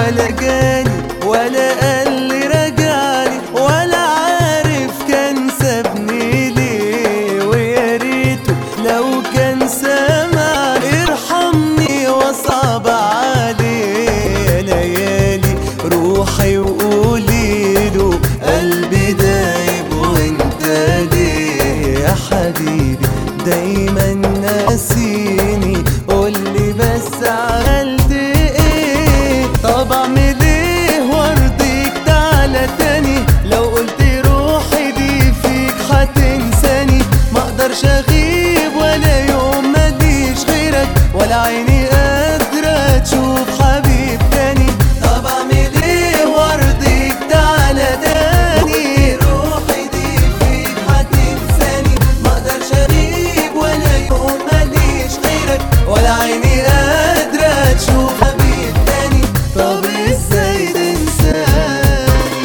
ولا جاني ولا قال لي رجعلي ولا عارف كان سابني ليه ويا ريته لو كان سامع ارحمني وصعب عليه يا ليالي روحي وقولي له قلبي دايب وانت ليه يا حبيبي دايما ناسيني قولي بس عملت ايه طب اعمل ايه وارضيك تعالى تاني لو قلت روحي دي فيك هتنساني ما اقدرش اغيب ولا يوم ماليش غيرك ولا عيني قادرة تشوف حبيب تاني طب اعمل ايه وارضيك تعالى تاني روحي دي فيك هتنساني ما اقدرش اغيب ولا يوم ماليش غيرك ولا عيني قادرة تشوف حبيب تاني طب ازاي تنساني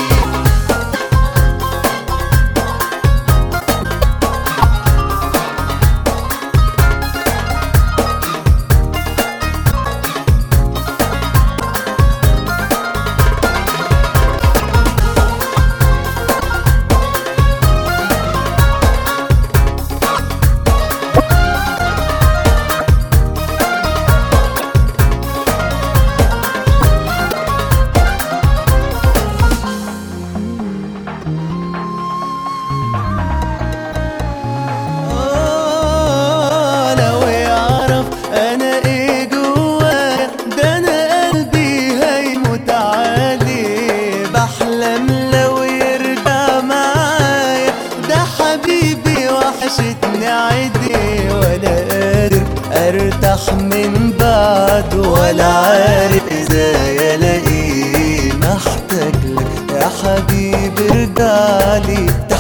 آه، لو يعرف انا ايه جوايا ده انا قلبي هيموت عليه بحلم لو يرجع معايا ده حبيبي وحشتني عيدي ولا قادر ارتاح من بعده ولا عارف ازاي الاقيه محتاج لك يا حبيبي ارجعلي